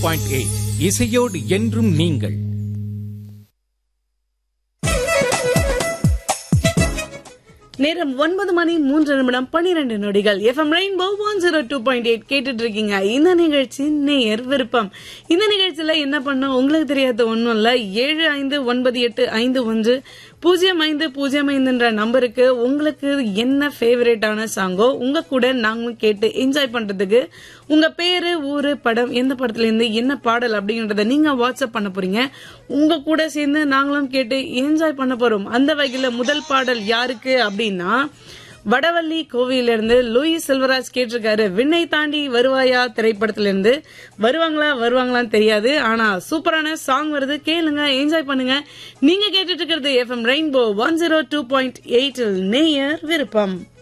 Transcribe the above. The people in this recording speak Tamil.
பாயிண்ட் எயிட் இசையோடு என்றும் நீங்கள் நேரம் ஒன்பது மணி மூன்று நிமிடம் பன்னிரண்டு நொடிகள் FM rainbow one zero two point eight கேட்டுட்டு இருக்கீங்க இந்த நிகழ்ச்சி நேயர் விருப்பம் இந்த நிகழ்ச்சியில என்ன பண்ணோம் உங்களுக்கு தெரியாத ஒன்றும் இல்ல ஏழு ஐந்து ஒன்பது எட்டு ஐந்து ஒன்று பூஜ்ஜியம் ஐந்து பூஜ்ஜியம் ஐந்துன்ற நம்பருக்கு உங்களுக்கு என்ன ஃபேவரேட்டான சாங்கோ உங்க கூட நாங்களும் கேட்டு என்ஜாய் பண்றதுக்கு உங்க பேரு ஊரு படம் எந்த படத்துல இருந்து என்ன பாடல் அப்படிங்கறத நீங்க வாட்ஸ்அப் பண்ண போறீங்க உங்க கூட சேர்ந்து நாங்களும் கேட்டு என்ஜாய் பண்ண போறோம் அந்த வகையில முதல் பாடல் யாருக்கு அப்படின்னா வடவள்ளி கோவில இருந்து லூயிஸ் செல்வராஜ் கேட்டிருக்காரு விண்ணை தாண்டி வருவாயா திரைப்படத்துல இருந்து வருவாங்களா வருவாங்களான்னு தெரியாது ஆனா சூப்பரான சாங் வருது கேளுங்க என்ஜாய் பண்ணுங்க நீங்க கேட்டுட்டு இருக்கிறது FM rainbow one zero two point eight நேயர் விருப்பம்